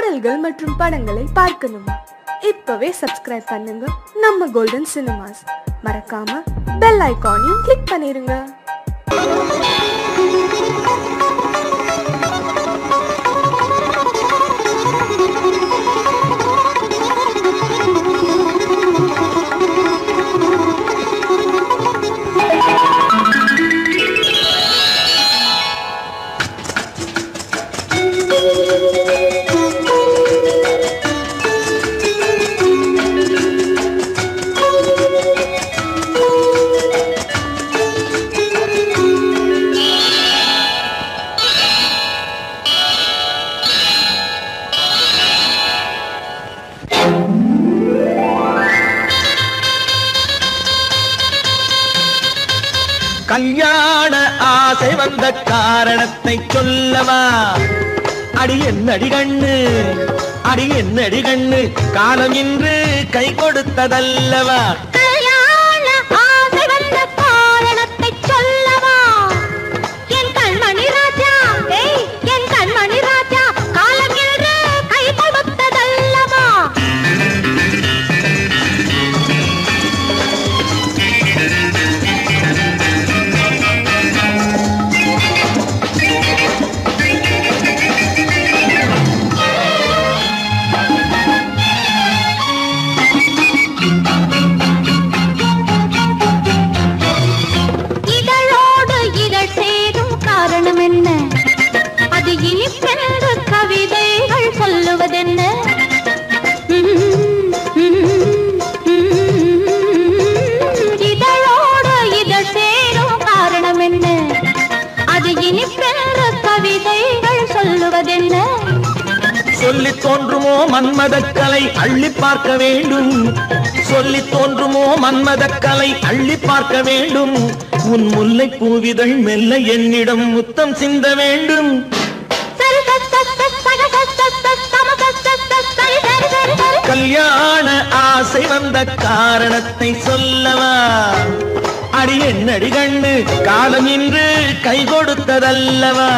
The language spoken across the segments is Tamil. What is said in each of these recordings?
பாடல்கள் மற்றும் படங்களை பார்க்கணுமா இப்பவே சப்ஸ்கிரைப் பண்ணுங்க நம்ம கோல்டன் சினிமாஸ் மறக்காம பெல் ஐகானையும் கிளிக் பண்ணிருங்க கல்யாண ஆசை வந்த காரணத்தை சொல்லவா அடி என்னடி கண்ணு அடி என்னடி கண்ணு காலம் இன்று கை கொடுத்ததல்லவா கல்யாண ஆசை வந்த காரணத்தை சொல்லவா என் கண்மணி ராஜா ஏய், என் கண்மணி ராஜா காலம் என்று கை கொடுத்ததல்லவா இதழோடு இதழ் சேரும் காரணம் என்ன அது இனிப்பென்று கவிதைகள் சொல்லுவதென்ன இதழோடு இதழ் சேரும் காரணம் என்ன அது இனிப்பென்று கவிதைகள் சொல்லுவதென்ன சொல்லி தோன்றுமோ மன்மதக்கலை அள்ளி பார்க்க வேண்டும் சொல்லி தோன்றுமோ மன்மதக்கலை அள்ளி பார்க்க வேண்டும் உன் முல்லை பூவிதழ் மெல்ல என்னிடம் முத்தம் சிந்த வேண்டும் சரி சரி சரி சரி சரி சரி சரி சரி சரி சரி சரி கல்யாண ஆசை வந்த காரணத்தை சொல்லவா அடி என்னடி கண்டு காலம் இன்று கை கொடுத்ததல்லவா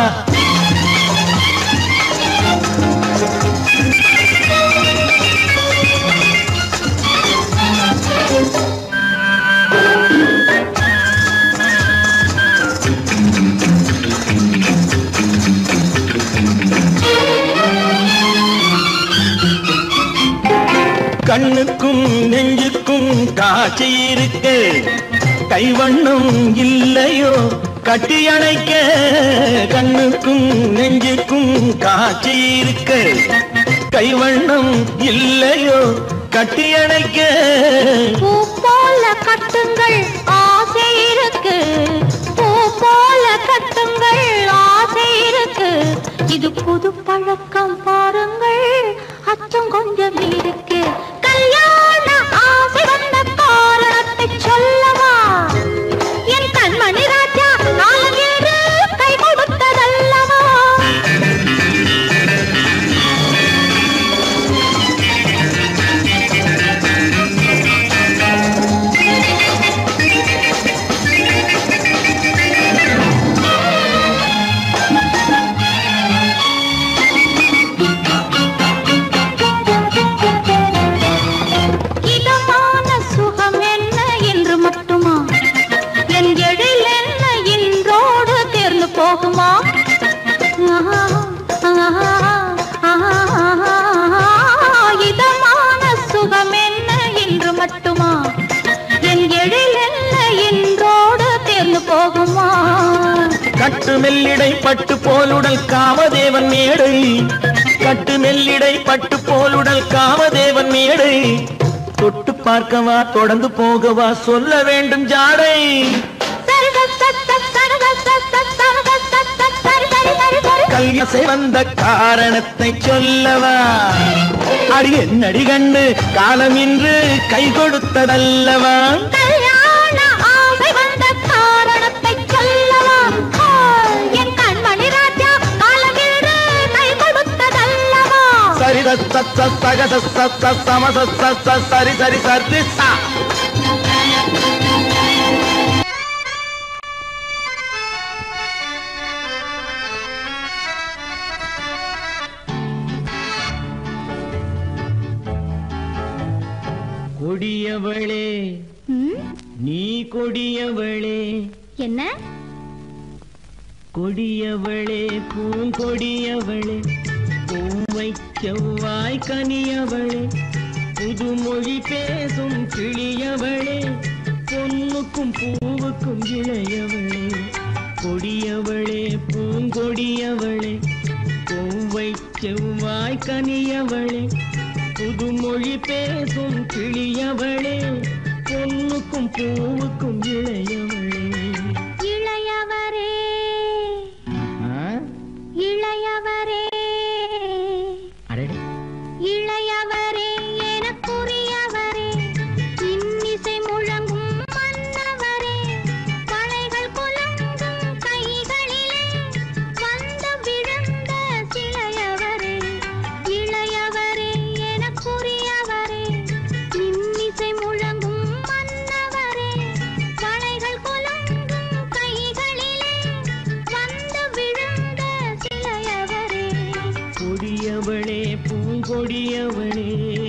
கண்ணுக்கும் நெஞ்சுக்கும் காட்சி இருக்கு கைவண்ணம் இல்லையோ கட்டி அணைக்க கண்ணுக்கும் நெஞ்சுக்கும் காட்சி இருக்கு கைவண்ணம் இல்லையோ கட்டி அணைக்க பூ போல கட்டுங்கள் ஆசை இருக்கு பூ போல கட்டுங்கள் ஆசை இருக்கு இது புது பழக்கம் பாருங்கள் அச்சம் கொஞ்சம் இருக்கு கல்யாண ஆசை வந்த காரணத்தை சொல்லவா என் கண்மணி ராஜா காலம் என்று கை கொடுத்ததல்லவா இதமான சுகம் என்ன என்று மட்டுமா என் எழில் என்ன இன்றோடு தேர்ந்து போகுமா ஆஹா, ஆஹா, ஆஹா, இதமான சுகம் என்ன என்று மட்டுமா என் எழில் என்ன இன்றோடு தேர்ந்து போகுமா கட்டு மெல்லிடை பட்டு போலுடல் காமதேவன் மேடை கட்டு மெல்லிடை பட்டு போலுடல் காமதேவன் மேடை தொட்டு பார்க்கவா தொடர்ந்து போகவா சொல்ல வேண்டும் ஜாடை சரி சரி சரி சரி சரி சரி சரி சரி சரி சரி சரி சரி கல்யாசை வந்த காரணத்தை சொல்லவா அடி என்னடி கண்டு காலம் இன்று கை கொடுத்ததல்லவா கல்யாண ஆசை வந்த காரணத்தை சொல்லவா ஆ, என் கண்மணி ராஜா காலமேடு கை கொடுத்ததல்லவா சரி சத்த சக சத்த சம சத்த சரி சரி சரி சா கொடியவளே ம், நீ கொடியவளே என்ன கொடியவளே பூங்கொடியவளே பூவை செவ்வாய் கனியவளே புதுமொழி பேசும் கிளியவளே பொன்னுக்கும் பூவுக்கும் இளையவளே கொடியவளே பூங்கொடியவளே பூவை செவ்வாய் கனியவளே புதுமொழி பேசும் கிளியவளே பொன்னுக்கும் பூவுக்கும் இளையவளே இளையவரே ஆ? இளையவரே அடடே இளையவரே எனக்குரியவரே இன்னிசை முழங்கும் மன்னவரே கலைகள் குலங்கும் கைகளிலே வந்து விழுந்த சிலையவரே இளையவரே எனக்குரியவரே இன்னிசை முழங்கும் மன்னவரே கலைகள் குலங்கும் கைகளிலே வந்து விழுந்த சிலையவரே கொடியவளே பூங்கொடியவளே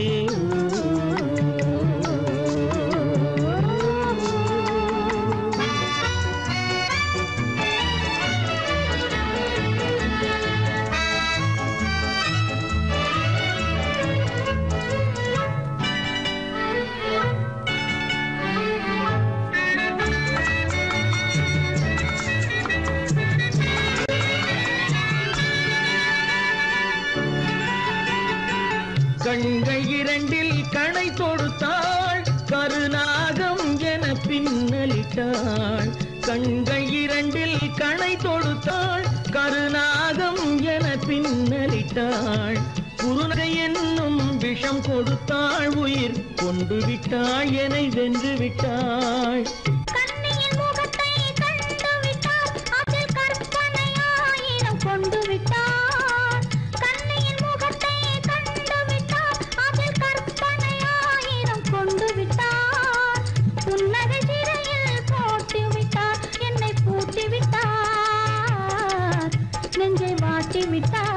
கண்கள் இரண்டில் கணை தொடுத்தாள் கருநாகம் என பின்னலிட்டாள் கண்கள் இரண்டில் கணை தொடுத்தாள் கருநாகம் என பின்னலிட்டாள் குருநகை என்னும் விஷம் கொடுத்தாள் உயிர் கொண்டு விட்டாள் என்னை வென்று விட்டாள் கண்ணியின் முகத்தை கண்டு விட்டார் அதில் கற்பனை ஆயிரம் கொண்டு விட்டார் கண்ணியின் முகத்தை கண்டு விட்டார் அதில் கற்பனை ஆயிரம் கொண்டு விட்டார் புன்னகை சிறையில் போட்டு விட்டார் என்னை பூட்டி விட்டார் நெஞ்சை வாட்டி விட்டார்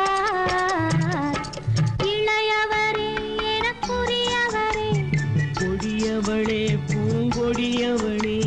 இளையவரே எனக்குரியவரே கொடியவளே பூங்கொடியவளே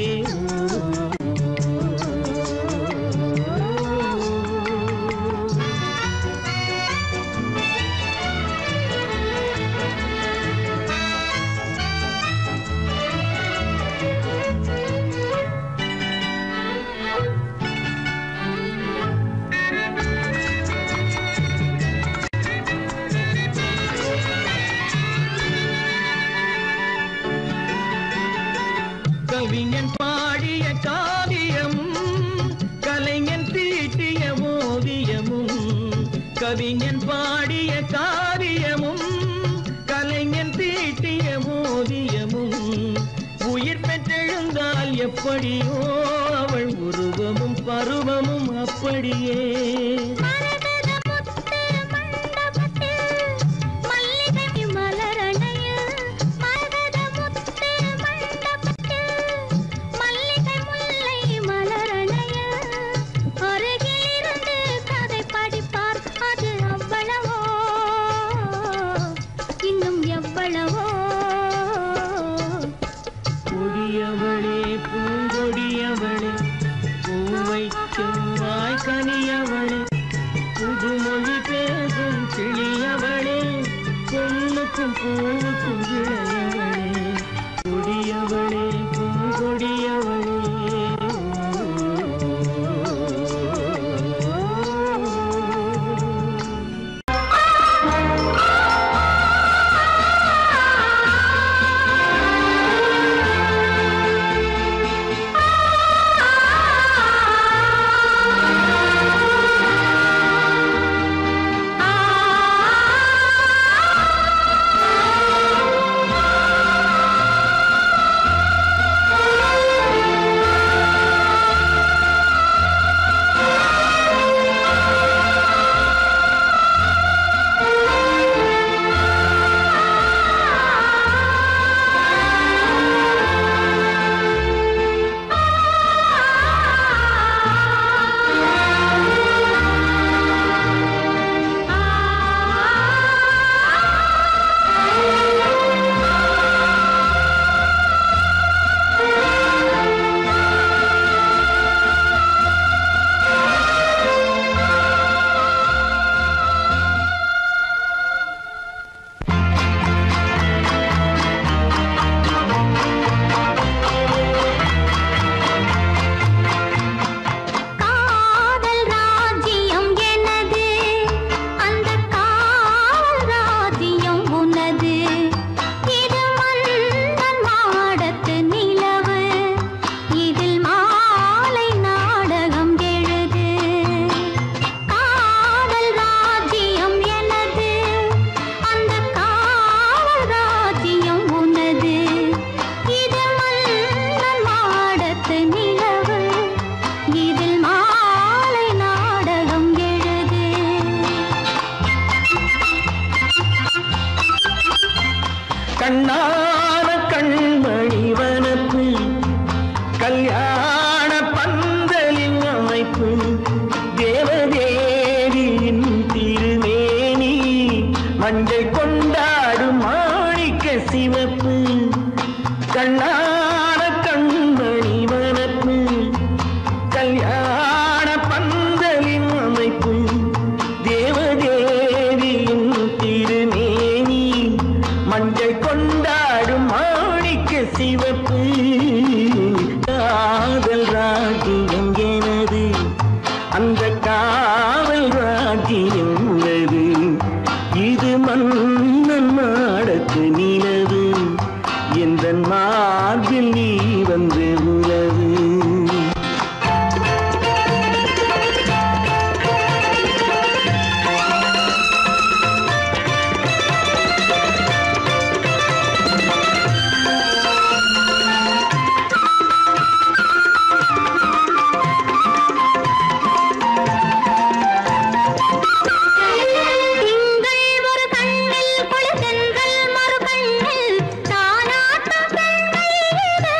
கவிஞன் பாடிய காவியமும் கலைஞன் தீட்டிய ஓவியமும் கவிஞன் பாடிய காவியமும் கலைஞன் தீட்டிய ஓவியமும் உயிர் பெற்றெழுந்தால் எப்படியோ அவள் உருவமும் பருவமும் அப்படியே மரகத முத்து மண்டபத்தில் மல்லிகை மலரணையில் மரகத முத்து மண்டபத்தில் மல்லிகை முல்லை மலரணையில் அருகில் இருந்து கதை படிப்பார் அது அவ்வளவோ இன்னும் எவ்வளவோ கொடியவளே பூங்கொடியவளே பூவை செவ்வாய் கனியவளே புதுமொழி பேசும் கிளியவளே பொண்ணுக்கும் பூவுக்கும் இளையவளே கொடியவளே பூங்கொடியவளே ஆ கண்ணான கண்மணி வனப்பு கல்யாண பந்தலின் அமைப்பு தேவதேவியின் திருமேனி மஞ்சள் கொண்டாடும் மாணிக்க சிவப்பு கண்ணான கண்மணி வனப்பு கல்யாண பந்தலின் அமைப்பு தேவதேவியின் திருமேனி மஞ்சள் கொண்டாடும் மாணிக்க சிவப்பு காதல் ராஜ்யம் எனது அந்த காவல் ராஜ்யம் உள்ளது இது மன்னன் மாடத்து நிலவு எந்த மார்பில் நீ வந்து உலவு திங்கள் ஒரு கண்ணில் குளிர்தென்றல் மறு கண்ணில் தானாட்டம் பெண்மையிலே.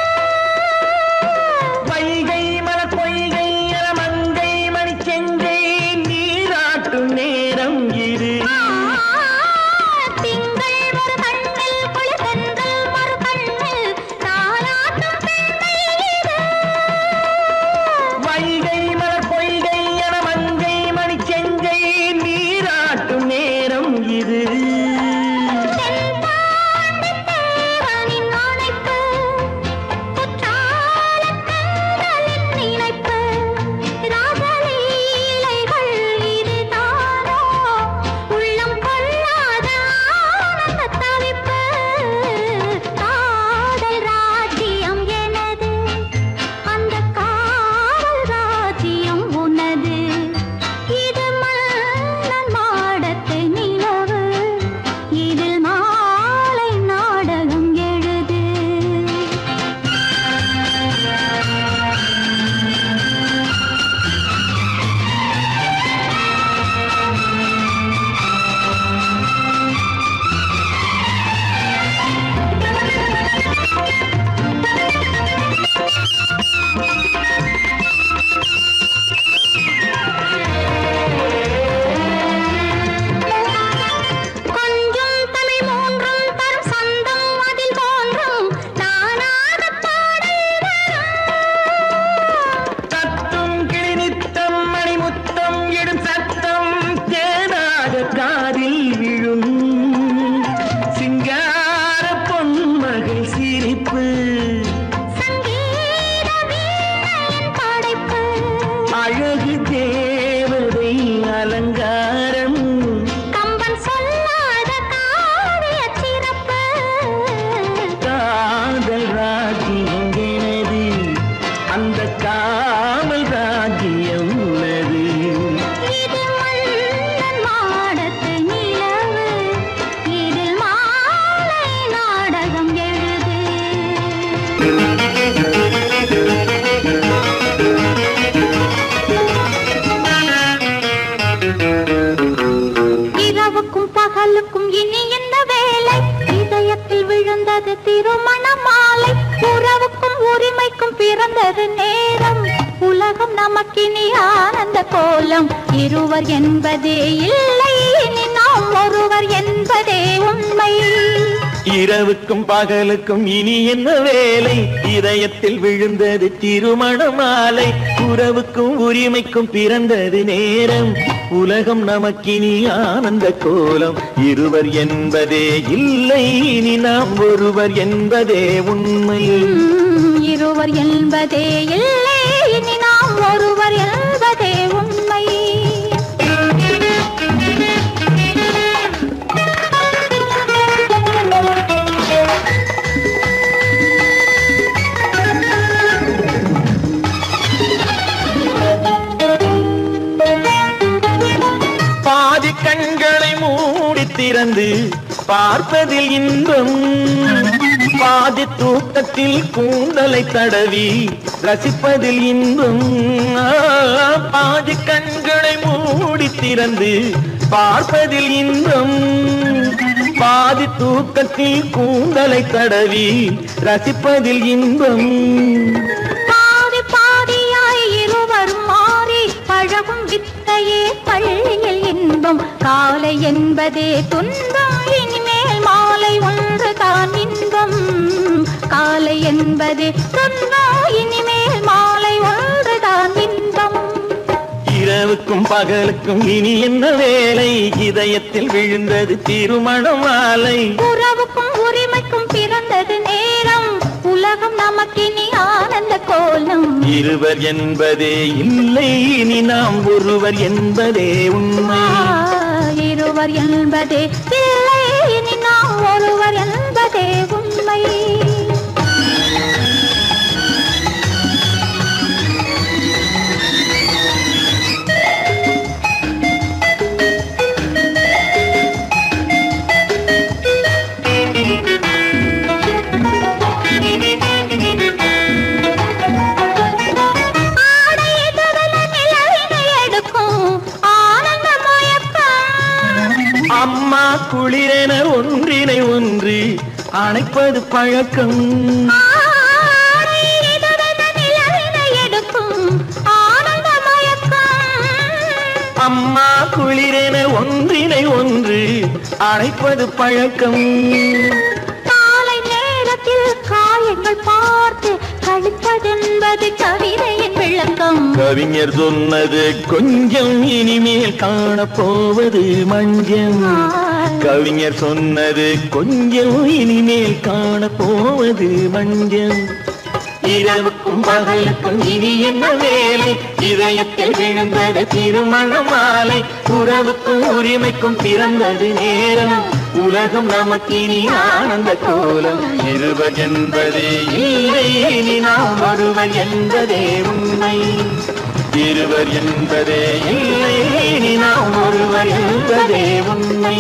வைகை மலர் பொய்கை அலமங்கை மணிச்செங்கை நீராட்டும் நேரம் இது திங்கள் ஒரு கண்ணில் குளிர்தென்றல் மறு கண்ணில் தானாட்டம் பெண்மையிலே. வைகை மலர் பொய்கை அலமங்கை மணிச்செங்கை நீராட்டும் நேரம் இது தென்பாண்டித் தேவனின் ஆணைப்பு, குற்றாலக் கண்களின் நினைப்பு, ராசலீலைகள் இதுதானோ, உள்ளம் கொள்ளாத ஆனந்தத் தவிப்பு. காதல் ராஜ்யம் எனது, அந்தக் காவல் ராஜ்யம் உனது. இது மன்னன் மாடத்து நிலவு இதில் மாலை நாடகம் எழுது கொஞ்சம் தமிழ் மூன்றும் தரும் சந்தம் அதில் தோன்றும் நானாகப் பாடல் வரும். தத்தும் கிளிநித்தம் மணிமுத்தம் இடும் சத்தம் தேனாக காதில் விழும் சிங்கார பொன்மகள் சிரிப்பு சங்கீத வீணையின் படைப்பு அழகு தேவதை அலங்காரம் கம்பன் சொல்லாத காவியச் சிறப்பு காதல் ராஜ்யம் எனது அந்த காவல் ராஜ்யம் உள்ளது இது மன்னன் மாடத்து நிலவு இதில் மாலை நாடகம் எழுது இரவுக்கும் பகலுக்கும் இனி என்ன வேலை இதயத்தில் விழுந்தது திருமண மாலை உறவுக்கும் உரிமைக்கும் பிறந்தது நேரம் உலகம் நமக்கினி ஆனந்த கோலம் இருவர் என்பதே இல்லை இனி நாம் ஒருவர் என்பதே உண்மை இரவுக்கும் பகலுக்கும் இனி என்ன வேலை இதயத்தில் விழுந்தது திருமண மாலை உறவுக்கும் உரிமைக்கும் பிறந்தது நேரம் உலகம் நமக்கினி ஆனந்த கோலம் இருவர் என்பதே இல்லை இனி நாம் ஒருவர் என்பதே உண்மை உம், இருவர் என்பதே இல்லை இனி நாம் ஒருவர் என்பதே உண்மை பாதி கண்களை மூடி திறந்து பார்ப்பதில் இன்பம் பாதி தூக்கத்தில் கூந்தலை தடவி ரசிப்பதில் இன்பம் ஆ, பாதி கண்களை மூடி திறந்து பார்ப்பதில் இன்பம் பாதி தூக்கத்தில் கூந்தலை தடவி ரசிப்பதில் இன்பம் பாதி பாதியாய் இருவரும் மாறி பழகும் வித்தையே பள்ளியில் இன்பம் காலை என்பதே துன்பம் இனிமேல் மாலை ஒன்று தான் இன்பம் காலை என்பதே துன்பம் இனிமேல் மாலை ஒன்று தான் இன்பம் இரவுக்கும் பகலுக்கும் இனி என்ன வேலை இதயத்தில் விழுந்தது திருமண மாலை உறவுக்கும் உரிமைக்கும் பிறந்தது நேரம் உலகம் நமக்கினி ஆனந்த கோலம் இருவர் என்பதே இல்லை இனி நாம் ஒருவர் என்பதே உண்மை ஆ, இருவர் என்பதே இல்லை இனி நாம் ஒருவர் என்பதே உண்மை ஆடை எதிரில நிலவினை எடுக்கும் ஆனந்த மயக்கம் அம்மா குளிரென ஒன்றினை ஒன்று அணைப்பது பழக்கம் ஆடை எதிரில நிலவினை எடுக்கும் ஆனந்த மயக்கம் அம்மா குளிரென ஒன்றினை ஒன்று அணைப்பது பழக்கம் காலை நேரத்தில் காயங்கள் பார்த்து கழிப்பதென்பது கவிதையின் விளக்கம் கவிஞர் சொன்னது கொஞ்சம் இனிமேல் காணப்போவது மஞ்சம் கவிஞர் சொன்னது கொஞ்சம் இனிமேல் காணப்போவது மஞ்சம் இரவுக்கும் பகலுக்கும் இனி என்ன வேலை இதயத்தில் விழுந்தது திருமண மாலை உறவுக்கும் உரிமைக்கும் பிறந்தது நேரம் உலகம் நமக்கினி ஆனந்த கோலம் இருவர் என்பதே இல்லை இனி நாம் ஒருவர் என்பதே உண்மை இருவர் என்பதே இல்லை இனி நாம் ஒருவர் என்பதே உண்மை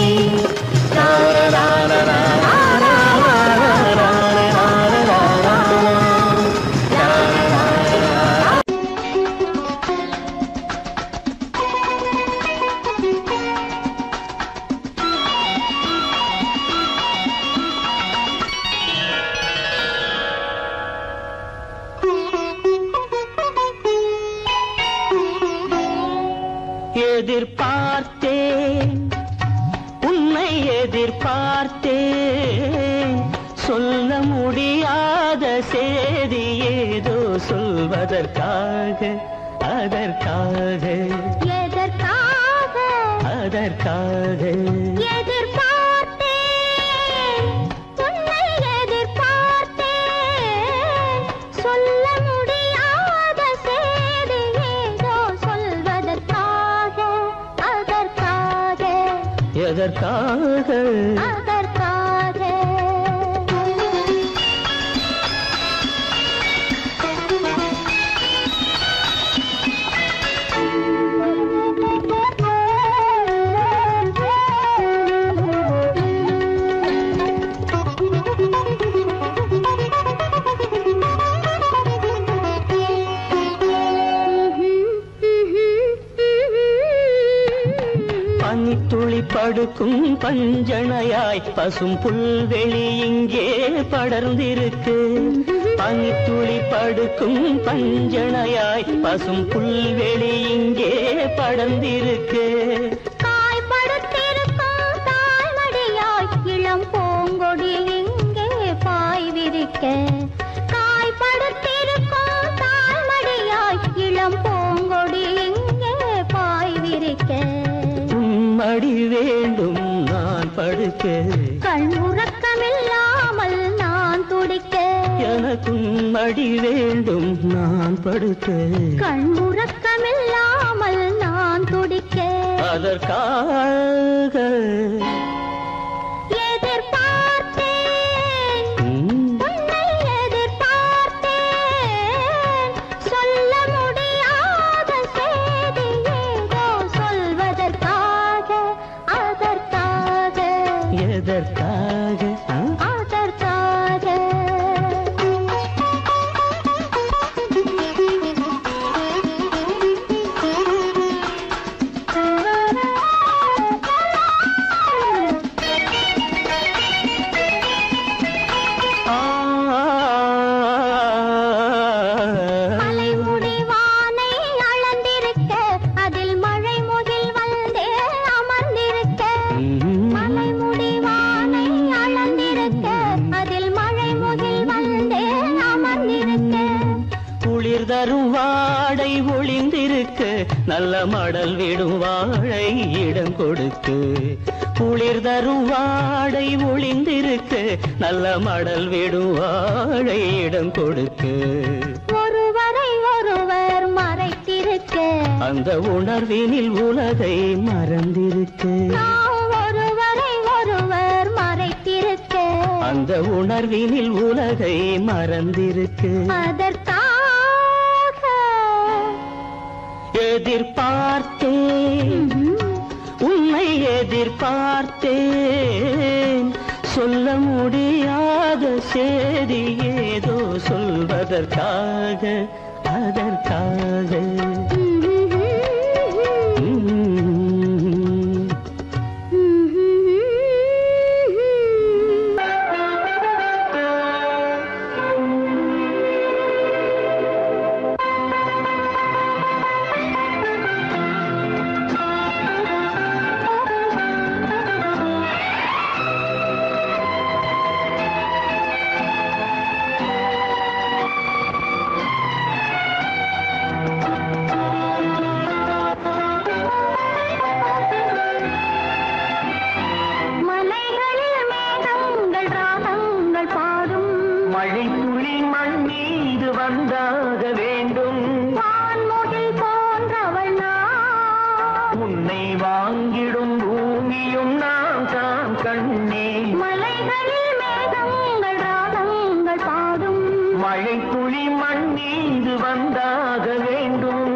எதிர்பார்த்தேன் உன்னை எதிர்பார்த்தேன் சொல்ல முடியாத செய்தி ஏதோ சொல்வதற்காக அதற்காக எதற்காக அதற்காக எதிர்பார்த்தேன் உன்னை எதிர்பார்த்தேன் சொல்ல முடியாத செய்தி ஏதோ சொல்வதற்காக அதற்காக எதற்காக அதற்காக பனித்துளி படுக்கும் பஞ்சணையாய் பசும் புல்வெளி இங்கே படர்ந்திருக்கு பனித்துளி படுக்கும் பஞ்சணையாய் பசும் புல்வெளி இங்கே படர்ந்திருக்கு காய்படுத்திருக்கும் தாய்மடியாய் இளம் பூங்கொடி இங்கே பாய் விரிக்க காய்படுத்திருக்கும் தாய்மடியாய் இளம் பூங்கொடி இங்கே பாய் விரிக்க உம்மடி வேண்டும் நான் படுக்க கண் உறக்கமில்லாமல் நான் துடிக்க எனக்கும் மடி வேண்டும் நான் படுக்க கண் உறக்கமில்லாமல் நான் துடிக்க அதற்காக எதிர்பார்த்தேன் ம், உன்னை எதிர்பார்த்தேன் சொல்ல முடியாத செய்தி ஏதோ சொல்வதற்காக அதற்காக எதற்காக ஆ? அதற்காக நல்ல மடல் விடும் வாழை இடம் கொடுக்கு குளிர் தரும் வாடை ஒளிந்திருக்கு நல்ல மடல் விடும் வாழை இடம் கொடுக்கு ஒருவரை ஒருவர் மறைத்திருக்க அந்த உணர்வினில் உலகை மறந்திருக்கு நாம் ஒருவரை ஒருவர் மறைத்திருக்க அந்த உணர்வினில் உலகை மறந்திருக்கு அதற்காக எதிர்பார்த்தேன் உன்னை எதிர்பார்த்தேன் சொல்ல முடியாத செய்தி ஏதோ சொல்வதற்காக அதற்காக உம். மலைகளில் மேகங்கள் ராகங்கள் பாடும் மழை துளி மண் மீது வந்தாக வேண்டும் வான்முகில் போன்றவள் நான் உன்னை வாங்கிடும் பூமியும் நாம் தான் கண்ணே மலைகளில் மேகங்கள் ராகங்கள் பாடும் மழை துளி மண் மீது வந்தாக வேண்டும்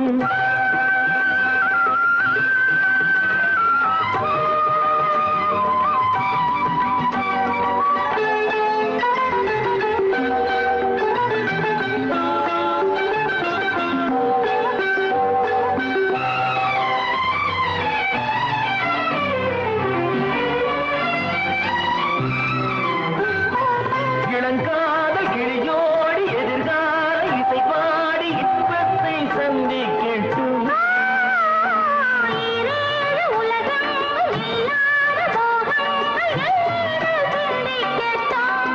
இளங்காதல் கிளியோடி எதிர்கால இசை பாடி இன்பத்தை சந்திக்கட்டும் ஈரேழு உலகங்கள் இல்லாத போகங்கள் என்னிடம் சிந்திக்கட்டும்.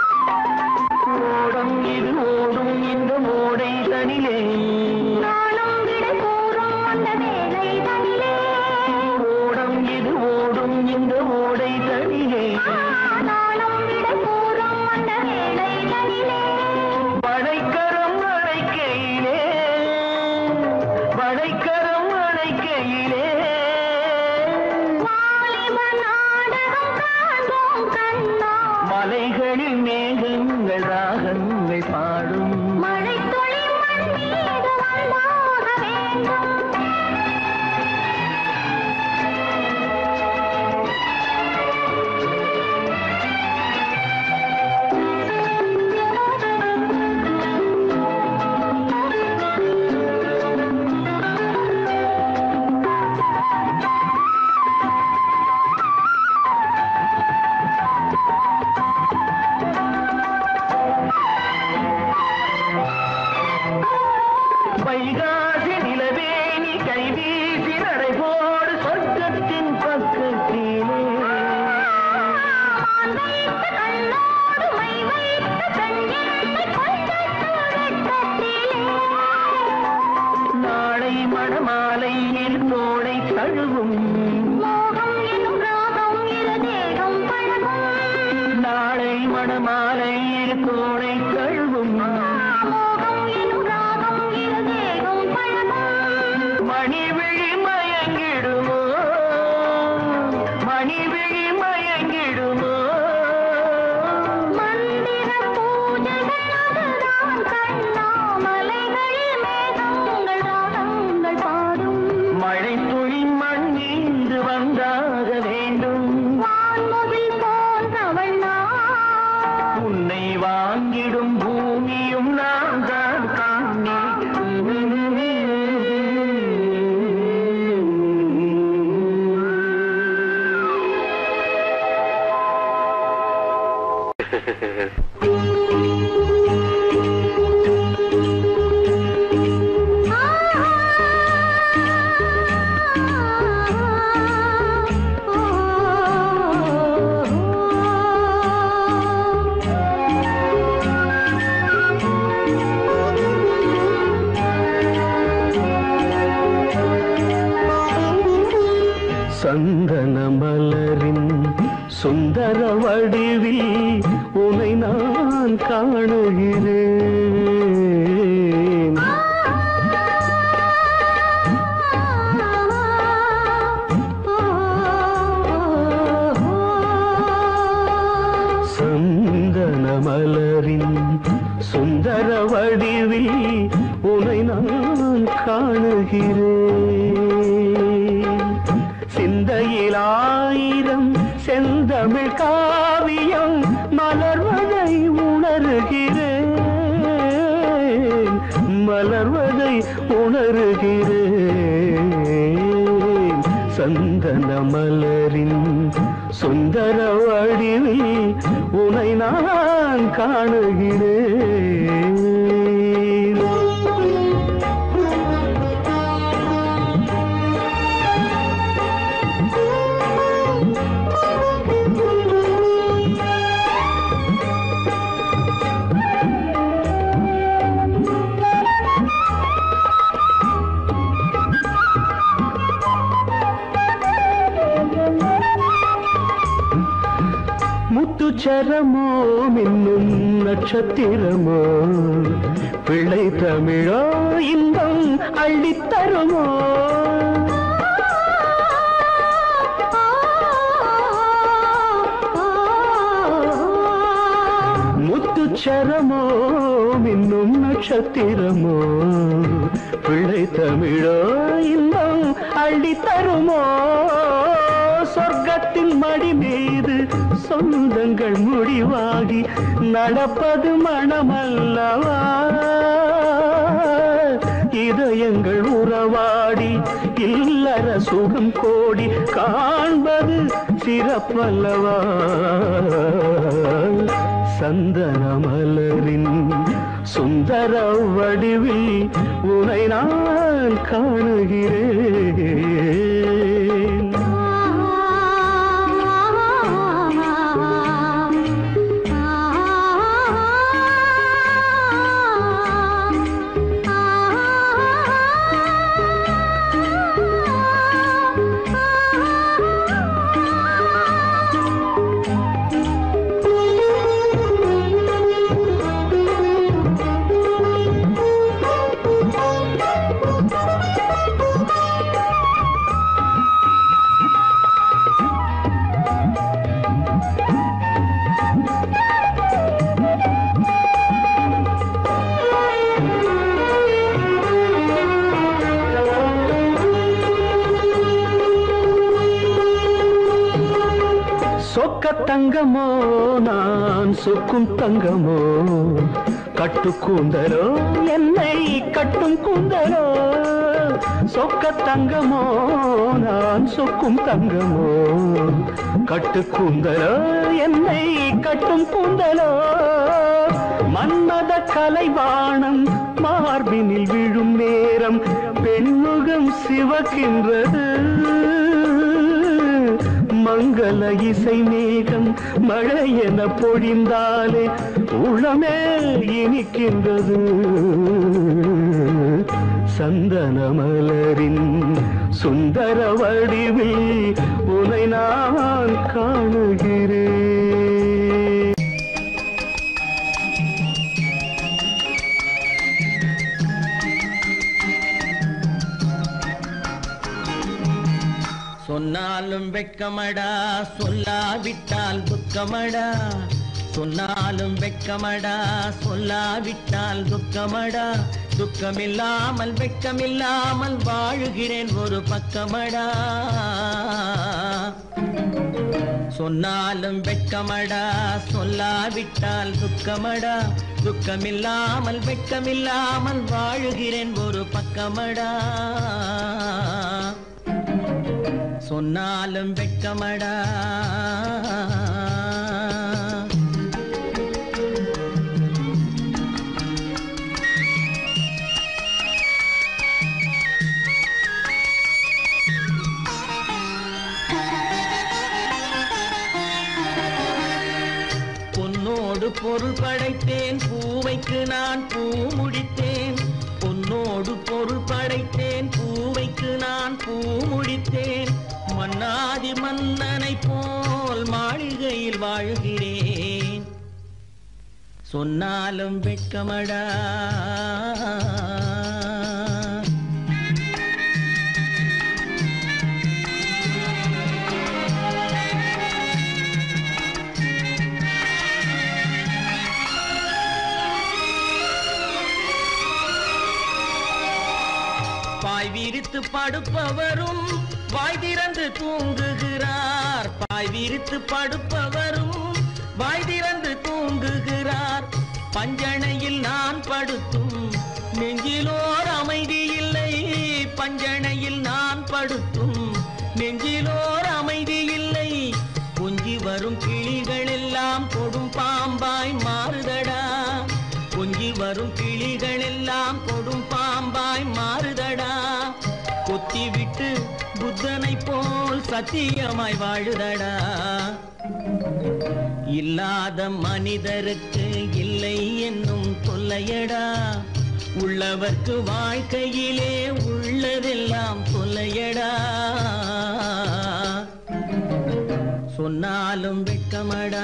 ஓடம் இது ஓடும் இந்த ஓடை தனிலே நாளும் விடை கூறும் அந்த வேலை தனிலே ஓடம் இது ஓடும் இந்த ஓடை தனிலே நாளும் விடை கூறும் அந்த வேலை தனிலே வளைக்கரம் அழைக்கையிலே வளைக்கரம் அழைக்கையிலே வாலிப நாடகம் காண்போம் கண்ணா மலைகளில் மேகங்கள் ராகங்கள் பாடும் மழை துளி மண் மீது வந்தாக வேண்டும் வைகாசி நிலவேணி கைவீசி நடைபோடு சொர்க்கத்தின் பக்கத்திலே மான் வைத்த கண்ணோடு மை வைத்த கண்ணென்னை கொஞ்சத்தோடு வெட்கத்திலே. நாளை மணமாலையில் தோளை தழுவும் மோகம் எனும் ராகம் இரு தேகம் பழகும். நாளை மணமாலையில் தோளை தழுவும் மோகம் எனும் ராகம் இரு தேகம் பழகும். மணிவிழி மயங்கிடுமோ மணிவிழி மயங்கிடுமோ மந்திர பூஜைகள் அதுதான் கண்ணா. மலைகளில் மேகங்கள் ராகங்கள் பாடும் மழை துளி மண் மீது வந்தாக வேண்டும் வான்முகில் போன்றவள் நான் உன்னை வாங்கிடும் பூமியும் நான் தான் காணே ஆ சுந்தர வடிவில் உனை நான் காணுகிறேன் சந்தன மலரின் சுந்தர வடிவில் உனை நான் காணுகிறேன் சிந்தையில் ஆயிரம் செந்தமிழ் காவியம் மலர்வதை உணர்கிறேன் மலர்வதை உணர்கிறேன் சந்தன மலரின் சுந்தர வடிவில் உனை நான் காணுகிறேன் முத்துச்சரமோ மின்னும் நட்சத்திரமோ பிள்ளை தமிழோ இன்பம் அள்ளித்தருமோ முத்துச்சரமோ மின்னும் நட்சத்திரமோ பிள்ளை தமிழோ இன்பம் அள்ளித்தருமோ சொர்க்கத்தின் மடி மீது சொந்தங்கள் முடிவாகி நடப்பது மனமல்லவா இதயங்கள் உறவாடி இல்லற சுகம் கோடி காண்பது சிறப்பல்லவா சந்தன மலரின் சுந்தர வடிவில் உனை நான் காணுகிறேன் சொக்க தங்கமோ நான் சொக்கும் தங்கமோ கட்டு கூந்தலோ என்னை கட்டும் கூந்தலோ சொக்க தங்கமோ நான் சொக்கும் தங்கமோ கட்டு கூந்தலோ என்னை கட்டும் கூந்தலோ மன்மத கலைவாணம் மார்பினில் விழும் நேரம் பெண்முகம் சிவக்கின்றது மங்கள இசை மேகம் மழை என பொழிந்தாலே உளமே இனிக்கின்றது சந்தன மலரின் சுந்தர வடிவில் உனை நான் காணுகிறேன் சொன்னாலும் வெட்கமடா சொல்லாவிட்டால் துக்கமடா சொன்னாலும் வெட்கமடா சொல்லாவிட்டால் துக்கமடா துக்கமில்லாமல் வெட்கமில்லாமல் வாழுகிறேன் ஒரு பக்கமடா சொன்னாலும் வெட்கமடா சொல்லாவிட்டால் துக்கமடா துக்கமில்லாமல் வெட்கமில்லாமல் வாழுகிறேன் ஒரு பக்கமடா சொன்னாலும் வெட்கமடா பொன்னோடு பொருள் படைத்தேன் பூவைக்கு நான் பூ முடித்தேன் பொன்னோடு பொருள் படைத்தேன் பூவைக்கு நான் பூ முடித்தேன் மன்னாதி மன்னனை போல் மாளிகை வாழுகிறேன் சொன்னாலும் வெட்கமடா பாய் விரித்து படுப்பவரும் வாய் திறந்து தூங்குகிறார் பாய் விரித்து படுப்பவரும் வாய் திறந்து தூங்குகிறார் பஞ்சணையில் நான் படுத்தும் நெஞ்சிலோர் அமைதி இல்லை பஞ்சணையில் நான் படுத்தும் நெஞ்சிலோர் அமைதி இல்லை கொஞ்சி வரும் கிளிகள் எல்லாம் கொடும் பாம்பாய் மாறுதடா கொஞ்சி வரும் கிளிகள் எல்லாம் கொடும் பாம்பாய் மாறுதடா கொத்தி விட்டு புத்தனை போல் சத்தியமாய் வாழுதடா இல்லாத மனிதருக்கு இல்லை என்னும் தொல்லையடா உள்ளவர்க்கு வாழ்க்கையிலே உள்ளதெல்லாம் தொல்லையடா சொன்னாலும் வெட்கமடா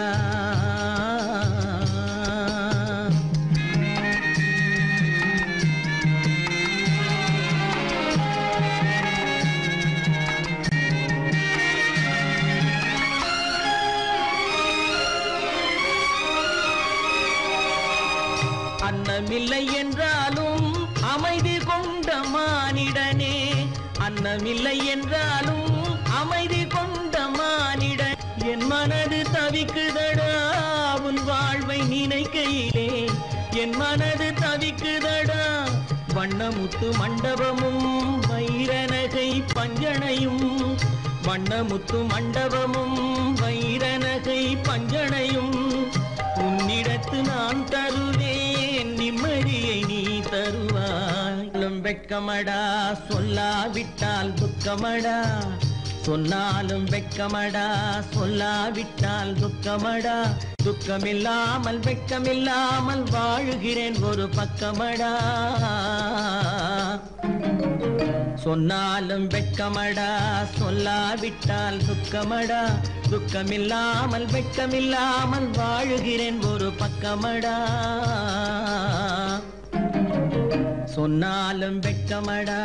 அன்னமில்லை என்றாலும் அமைதி கொண்ட மானிடனே அன்னமில்லை என்றாலும் அமைதி கொண்ட மானிடன் என் மனது தவிக்குதடா உன் வாழ்வை நினைக்கையிலே என் மனது தவிக்குதடா வண்ணமுத்து மண்டபமும் வைரநகை பஞ்சனையும் வண்ணமுத்து மண்டபமும் வைரநகை பஞ்சனையும் உன்னிடத்து நான் தருவேன் நிம்மதியை நீ தருவாய் வெட்கமடா சொல்லாவிட்டால் துக்கமடா சொன்னாலும் வெட்கமடா சொல்லாவிட்டால் துக்கமடா துக்கமில்லாமல் வெட்கமில்லாமல் வாழுகிறேன் ஒரு பக்கமடா சொன்னாலும் வெட்கமடா சொல்லாவிட்டால் துக்கமடா துக்கமில்லாமல் வெட்கமில்லாமல் வாழுகிறேன் ஒரு பக்கமடா சொன்னாலும் வெட்கமடா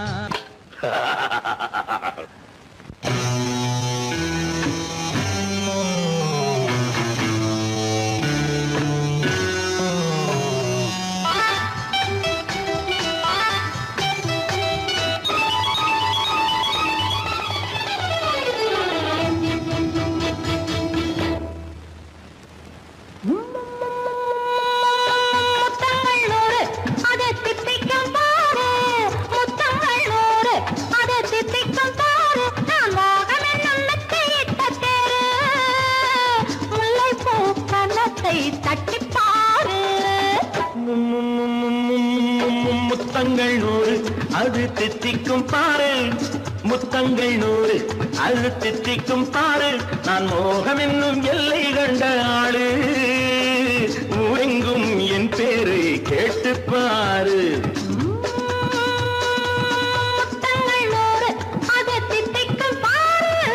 முத்தங்கள் நூறு அதை தித்திக்கும் பாரு முத்தங்கள் நூறு அதை தித்திக்கும் பாரு நான் மோகம் என்னும் மெத்தையிட்ட தேரு முல்லைப்பூ கன்னத்தை தட்டிப் பாரு முத்தங்கள் நூறு அது தித்திக்கும் பாரு முத்தங்கள் நூறு அது தித்திக்கும் பாரு நான் மோகம் என்னும் எல்லை கண்ட ஆளு ஊரெங்கும் என் பேரை கேட்டுப் பாரு முத்தங்கள் நூறு அதை தித்திக்கும் பாரு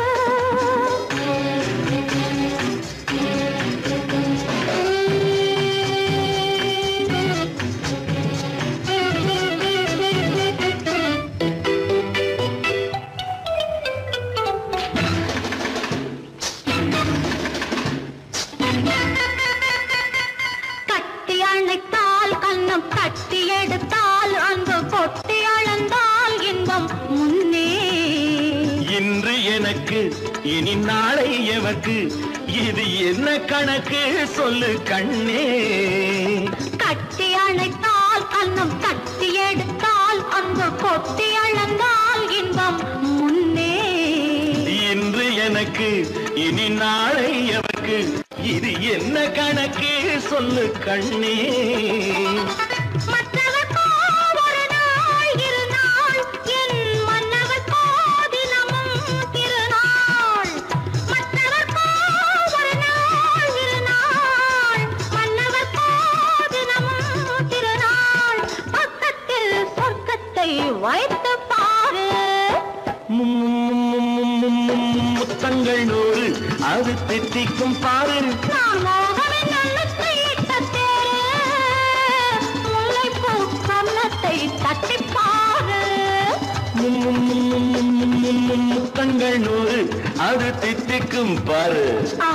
கட்டி அணைத்தால் கண்ணம் கட்டி எடுத்தால் அன்பு கொட்டி அளந்தால் இன்பம் முன்னே இன்று எனக்கு இனி நாளை எவக்கு இது என்ன கணக்கு சொல்லு கண்ணே கட்டி அணைத்தால் கண்ணம் கட்டி எடுத்தால் அன்பு கொட்டி அளந்தால் இன்பம் முன்னே இன்று எனக்கு இனி நாளை எவக்கு இது என்ன கணக்கு சொல்லு கண்ணே மற்றவர்க்கோ ஒரு நாள் இரு நாள் என் மன்னவர்க்கோ தினமும் திருநாள் மற்றவர்க்கோ ஒரு நாள் இரு நாள் மன்னவர்க்கோ தினமும் திருநாள் பக்கத்தில் சொர்க்கத்தை வைத்து பாரு முத்தங்கள் நூறு அது தித்திக்கும் பாரு நான் மோகனின் எண்ணத்தை இட்ட தேரு. முல்லைப்பூ கன்னத்தை தட்டிப் பாரு. மும் மும் மும் மும் மும் மும் மும் மும் முத்தங்கள் நூறு அது தித்திக்கும் பாரு ஆ,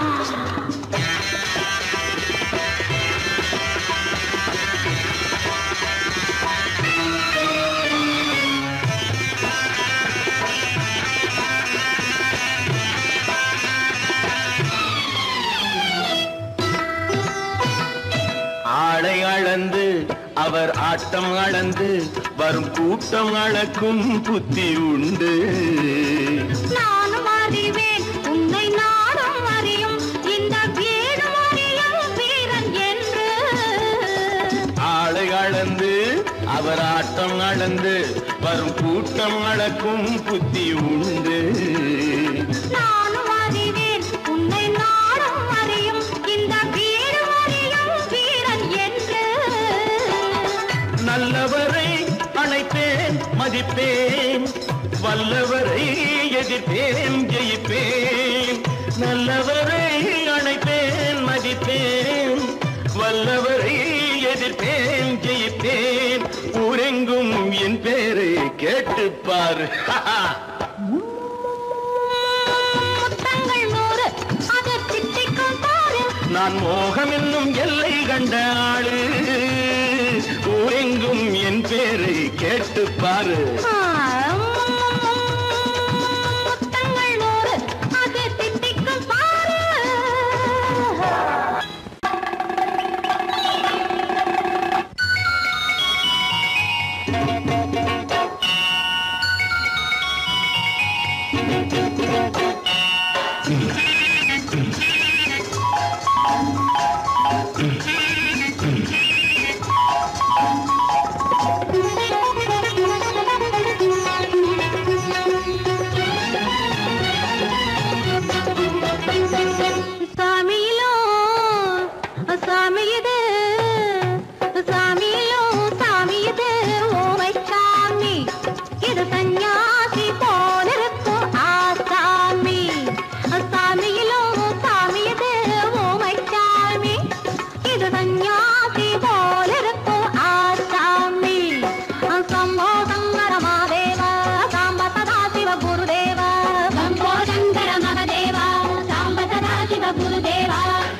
ஆளை அளந்து அவர் ஆட்டம் அளந்து வரும் கூட்டம் அளக்கும் புத்தி உண்டு நானும் அறிவேன் உன்னை நானும் அறியும் இந்த வீடும் அறியும் வீரன் என்று ஆளை அளந்து அவர் ஆட்டம் அளந்து வரும் கூட்டம் அளக்கும் புத்தி உண்டு நானும் அறிவேன் உன்னை நானும் அறியும் இந்த வீடும் அறியும் வீரன் என்று நல்லவரை அழைப்பேன் மதிப்பேன் வல்லவரை எதிர்ப்பேன் ஜெயிப்பேன் நல்லவரை அழைப்பேன் மதிப்பேன் வல்லவரை எதிர்ப்பேன் ஜெயிப்பேன் ஊரெங்கும் என் பேரை கேட்டுப்பார் முத்தங்கள் நூறு அது திட்டிக்கும் பாரு நான் மோகம் என்னும் எல்லை கண்ட ஆளு ஊரெங்கும் என் பேரை கேட்டுப்பாரு ஆ, முத்தங்கள் நூறு அது திட்டிக்கும் பாரு சாமியிலோ சாமி இது சாமியிலோ சாமி இது ஓமை சாமி இது சந்நியாசி போலிருக்கும் ஆசாமி சாமியிலோ சாமி இது ஓமை சாமி இது சந்நியாசி போலிருக்கும் ஆசாமி சம்போ சங்கர மாதேவ சாம்ப சதா சிவ குருதேவ சம்போ சங்கர மகதேவ சாம்ப சதா சிவ குருதேவ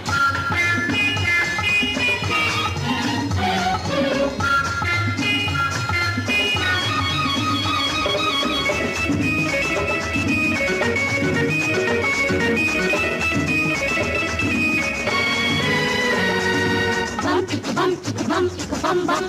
பம் சிக்கு பம் சிக்கு பம் சிக்கு பம் பம்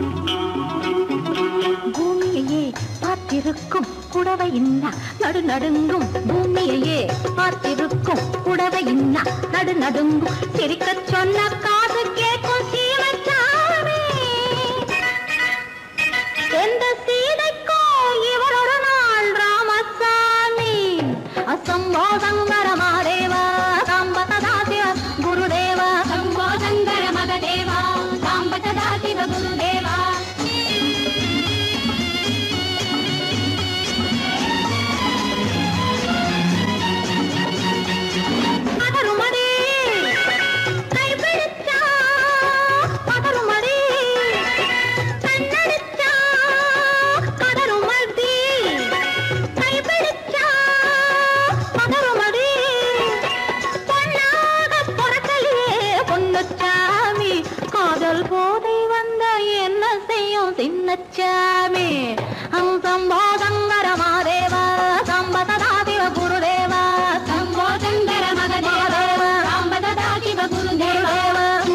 பூமியையே பார்த்திருக்கும் புடவை இன்னா நடு நடுங்கும் பூமியையே பார்த்திருக்கும் புடவை இன்னா நடு நடுங்கும் சிரிக்கச் சொன்ன காது கேட்கும் சீமச்சாமி எந்த சீதைக்கோ இவளொரு நாள் ராமசாமி அசம்போ சங்கர மாதேவ சாம்ப சதா சிவ குருதேவ சம்போ சங்கர மகதேவா சாம்ப சதா சிவ குருதேவா பதறுமடி கைப்பிடிச்சா பதறுமடி கண்ணடிச்சா பதறுமடி கைப்பிடிச்சா பதறுமடி பொன்னாக பொறக்கலையே பொன்னுச்சாமி காதல் போதை வந்த என்ன செய்யும் சின்னச்சாமி சம்போ சங்கர மாதேவ சம்ப சதா சிவ குருதேவ சம்போ சங்கர மகதேவ சம்ப சதா சிவ குருதேவ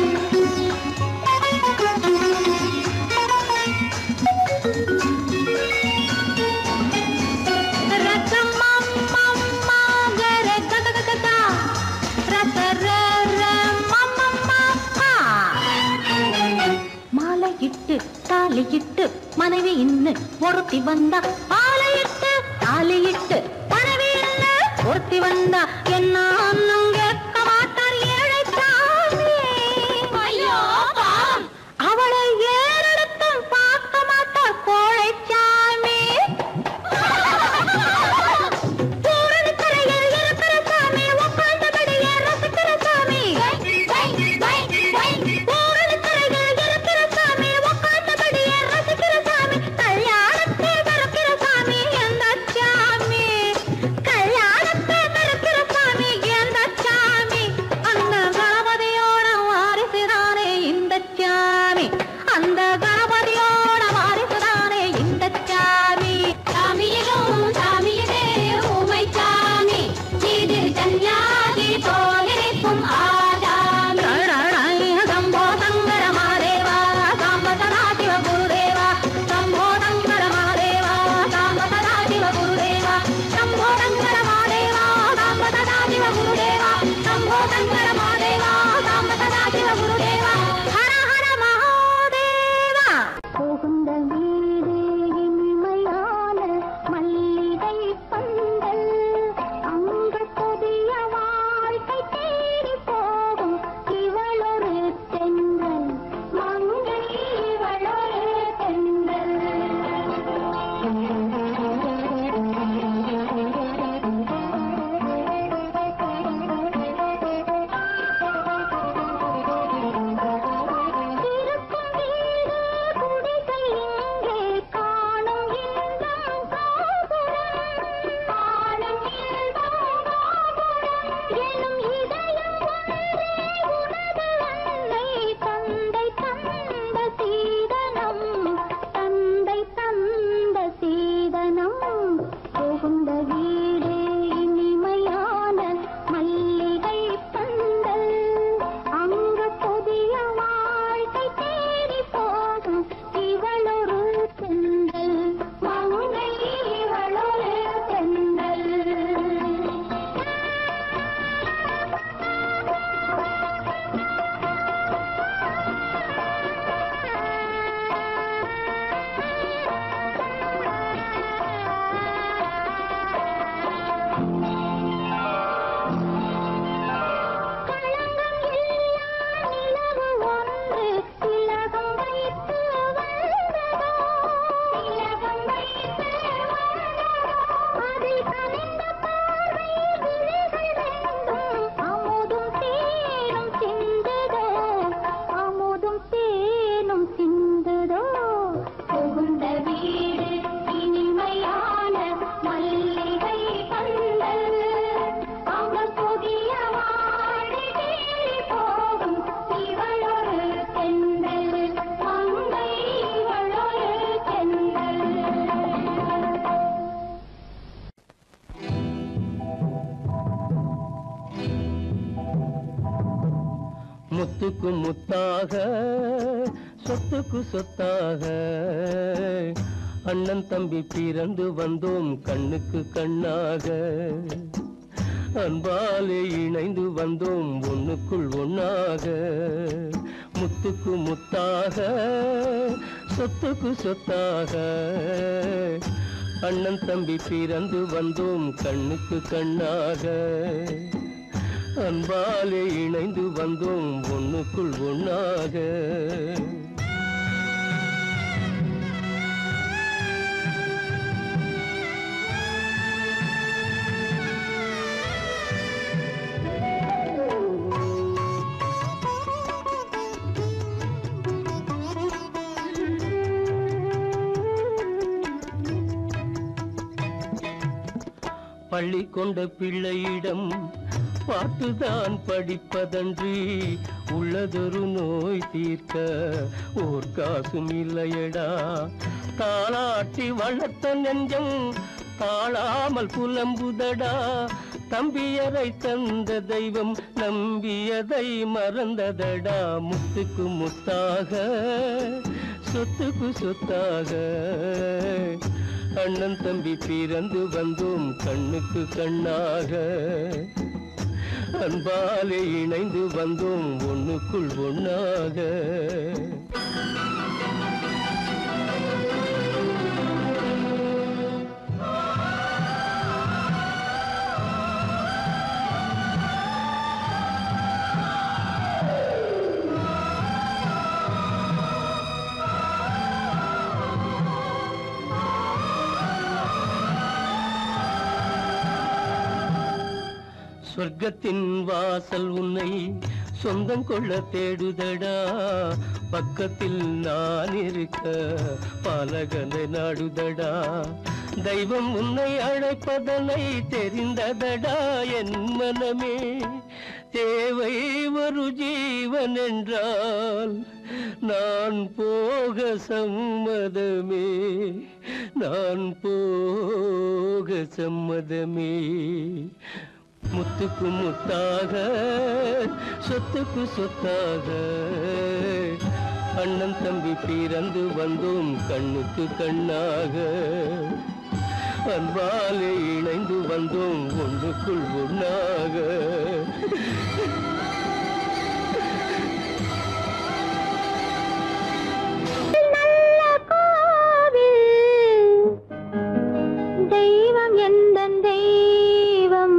மாலையிட்டு தாலியிட்டு மனைவி இன்னு ஒருத்தி வந்தா ஆலையிட்டு தாலியிட்டு மனைவி இன்னு ஒருத்தி வந்தா என்ன அன்னம் கேட்க மாட்டார் ஏழை சாமி ஐயோ அவளை ஏறெடுத்தும் பார்க்க மாட்டார் கோழை சாமி பூரணி கரையில் இருக்கிற சாமி உட்கார்ந்தபடி துடிக்கும் ஆஜாமி சம்போ சங்கர மாதேவா சாம்ப சதா சிவ குருதேவா சம்போ சங்கர மாதேவா சாம்ப சதா சிவ குருதேவா சம்போ சங்கர மாதேவா சாம்ப சதா சிவ குருதேவா சம்போ சங்கர மாதேவா சாம்ப சதா சிவ குருதேவா ஹர ஹர மகாதேவா புகுந்த வீடு இனிமையான மல்லிகை பந்தல் அங்கு புதிய வாழ்க்கை தேடி போகும் இவளொரு தென்றல் மங்கை இவளொரு இருக்கும் வீடு குடிசை எங்கே காணும் இன்பம் கோபுரம் காணும் இன்பம் கோபுரம் எனும் இதயம் ஒன்றே உனது அன்னை தந்தை தந்த சீதனம் தந்தை தந்த சீதனம் புகுந்த வீடு இனிமையான மல்லிகை பந்தல் அங்கு புதிய வாழ்க்கை தேடி போகும் இவளொரு தென்றல் மங்கை இவளொரு தென்றல் களங்கம் இல்லா நிலவு ஒன்று திலகம் வைத்து வந்ததோ திலகம் வைத்து வந்ததோ அதில் கனிந்த பார்வை விழிகள் ரெண்டும் அமுதும் தேனும் சிந்துதோ அமுதும் தேனும் சிந்துதோ புகுந்த வீடு இனிமையான மல்லிகை பந்தல் அவர் புதிய வாழை தேடி போகும் இவளொரு தென்றல் மங்கை இவளொரு தென்றல் முத்துக்கு முத்தாக சொத்துக்கு சொத்தாக அண்ணன் தம்பி பிறந்து வந்தோம் கண்ணுக்கு கண்ணாக அன்பாலே இணைந்து வந்தோம் ஒண்ணுக்குள் ஒண்ணாக முத்துக்கு முத்தாக சொத்துக்கு சொத்தாக அண்ணன் தம்பி பிறந்து வந்தோம் கண்ணுக்கு கண்ணாக அன்பாலே இணைந்து வந்தோம் ஒண்ணுக்குள் ஒண்ணாக பள்ளி கொண்ட பிள்ளையிடம் பாட்டுதான் படிப்பதன்றி உள்ளதொரு நோய் தீர்க்க ஓர் காசும் இல்லையடா தாளாட்டி வளர்த்த நெஞ்சம் தாழாமல் புலம்புதடா தம்பியரை தந்த தெய்வம் நம்பியதை மறந்ததடா முத்துக்கு முத்தாக சொத்துக்கு சொத்தாக அண்ணன் தம்பி பிறந்து வந்தோம் கண்ணுக்கு கண்ணாக அன்பாலே இணைந்து வந்தோம் ஒண்ணுக்குள் ஒண்ணாக சொர்க்கத்தின் வாசல் உன்னை சொந்தம் கொள்ள தேடுதடா பக்கத்தில் நான் இருக்க பாலகனை நாடுதடா தெய்வம் உன்னை அழைப்பதனை தெரிந்ததடா என் மனமே தேவை ஒரு ஜீவன் என்றால் நான் போக சம்மதமே நான் போக சம்மதமே முத்துக்கு முத்தாக சொத்துக்கு சொத்தாக அண்ணன் தம்பி பிறந்து வந்தோம் கண்ணுக்கு கண்ணாக அன்பாலே இணைந்து வந்தோம் ஒன்றுக்குள் ஒன்றாக நல்ல கோவில் தெய்வம் எந்தன் தெய்வம்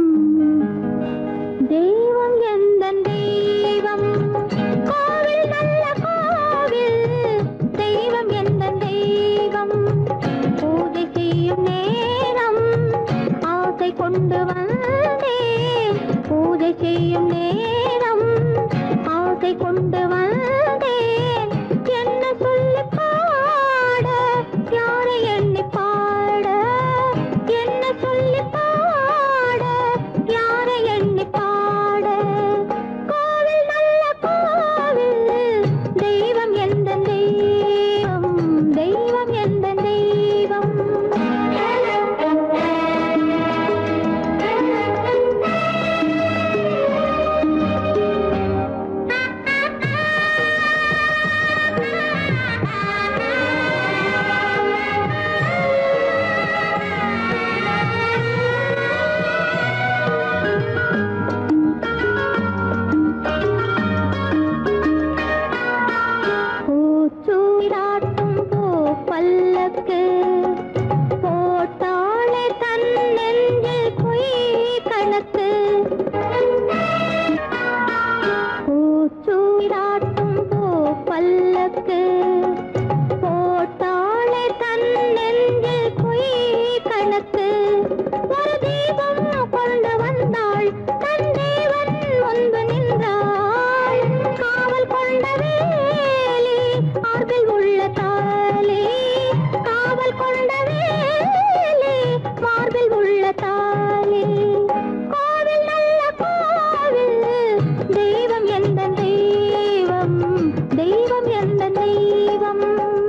தெய்வம் எந்தன் தெய்வம் கோவில் நல்ல கோவில் தெய்வம் எந்தன் தெய்வம் பூஜை செய்யும் நேரம் ஆசை கொண்டு வந்தேன் பூஜை செய்யும் நேரம் ஆசை கொண்டு வந்தேன் என்ன சொல்லி பாட யாரை எண்ணி பாட என்ன சொல்லி பாட யாரை எண்ணி பாட கோவில் நல்ல கோவில் தெய்வம் எந்த தெய்வம் தெய்வம் எந்த தெய்வம் பூச்சூடாட்டும் பூ பல்லக்கு போட்டாளே தன் நெஞ்சில் பொய் கணக்கு பூச்சூடாட்டும் பூ பல்லக்கு போட்டாளே தன் நெஞ்சில் பொய் கணக்கு ஒரு தீபம் கொண்டு வந்தாள் தன் தேவன் முன்பு நின்றாள் காவல் கொண்ட வேலி மார்பில் உள்ள தாலி காவல் கொண்ட வேலி மார்பில் உள்ள தாலி கோவில் நல்ல கோவில் தெய்வம் எந்த தெய்வம் தெய்வம் எந்த தெய்வம்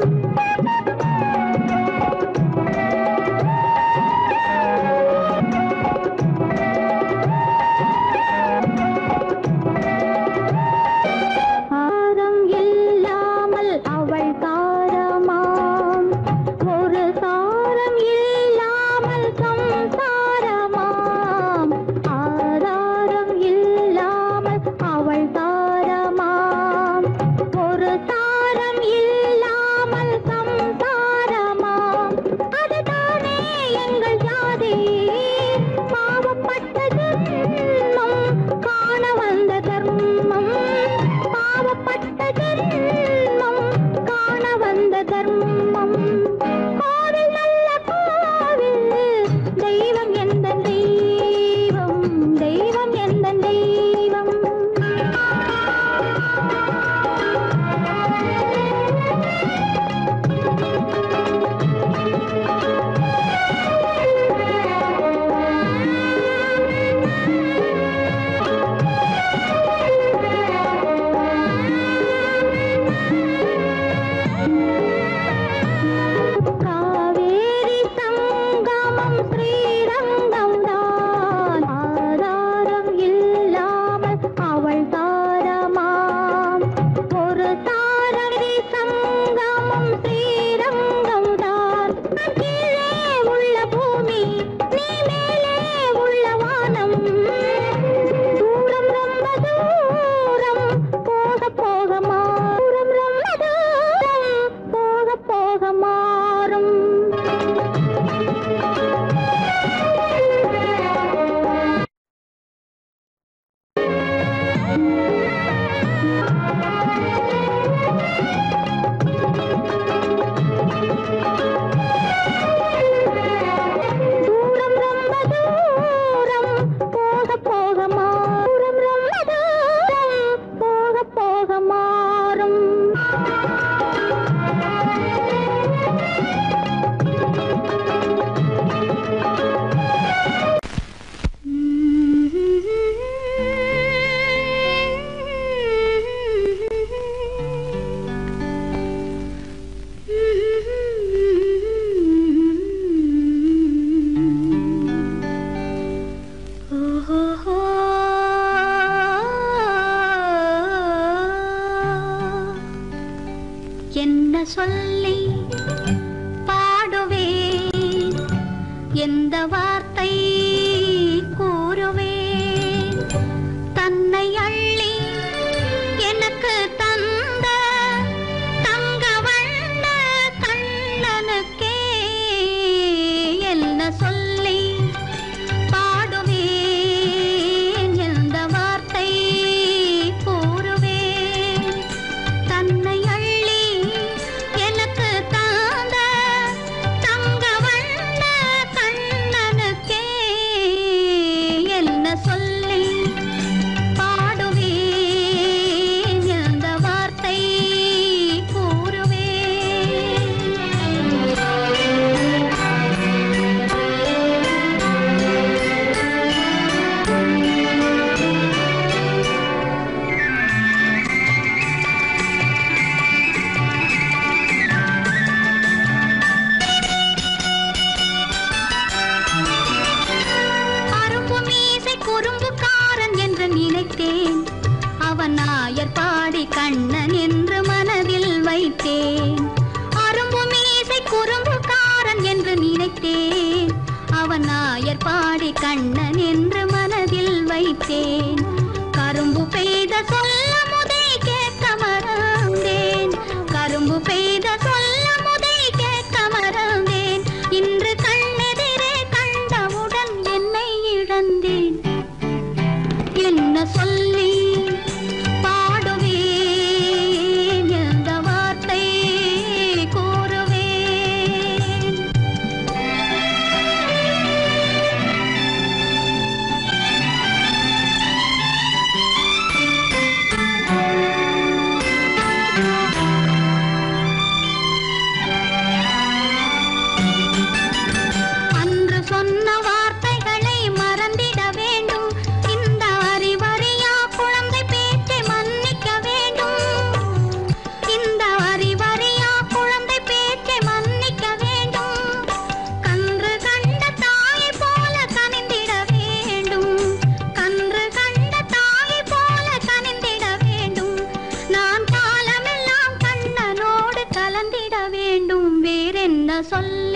ஆரம் இல்லாமல் அவள் தாரமாம் ஒரு சாரம் இல்லாமல் சம்சாரமாம் ஆதாரம் இல்லாமல் அவள் தாரமாம் ஒரு சாரம் இல்லாமல் சம்சாரமாம் அதுதானே எங்கள் ஜாதி பாவப்பட்ட ஜென்மம் காண வந்த தர்மம் பாவப்பட்ட ஜென்மம் காண வந்த தர்மம் கோவில் நல்ல கோவில் தெய்வம் எந்த தெய்வம் தெய்வம் எந்த தெய்வம் காவேரி சங்கமம் ஸ்ரீரங்கம் தான் ஆதாரம் இல்லாமல் அவள் தாரமாம் ஒரு தாரரி சங்கமம் ஸ்ரீரங்கம் தான் கீழே உள்ள பூமி நீ மேலே உள்ள வானம் தூரம் ரொம்ப தூரம் போக போக மாறும் ரொம்ப தூரம் போக போக மாறும் தூரம் ரொம்ப தூரம் போக போக மாறும் ரொம்ப தூரம் போக போக மாறும் சொல்லி பாடுவேன் எந்த வார்த்தை கூறுவேன் தன்னை அள்ளி எனக்கு தந்த தங்க வண்ண கண்ணனுக்கே என்ன சொல்லி பாடுவேன் எந்த வார்த்தை கூறுவேன் தன்னை அள்ளி எனக்கு தாந்த தங்க வண்ண கண்ணனுக்கே என்ன சொல்லி பாடுவேன் எந்த வார்த்தை கூறுவேன் அரும்பு மீசை குறும்புக்காரன் என்று நினைத்தேன் அவன் நாயர் பாடி கண்ணன் என்று மனதில் வைத்தேன் அரும்பு மீசை குறும்புக்காரன் என்று நினைத்தேன் அவன் நாயர் பாடி கண்ணன் என்று மனதில் வைத்தேன் கரும்பு பெய்த சொல்ல முதை கேட்க மறந்தேன் கரும்பு பெய்த சொல்ல முதை கேட்க மறந்தேன் இன்று கண்ணெதிரே கண்டவுடன் என்னை இழந்தேன் என்ன சொல்லி பாடுவேன் எந்த வார்த்தை கூறுவேன் அன்று சொன்ன வார்த்தைகளை மறந்திட வேண்டும் இந்த அறிவறியா குழந்தை பேச்சை மன்னிக்க வேண்டும் இந்த அறிவறியா குழந்தை பேச்சை மன்னிக்க வேண்டும் கன்று கண்ட தாயை போல கனிந்திட வேண்டும் கன்று கண்ட தாயை போல கனிந்திட வேண்டும் நான் காலமெல்லாம் கண்ணனோடு கலந்திட வேண்டும் வேறென்ன சொல்ல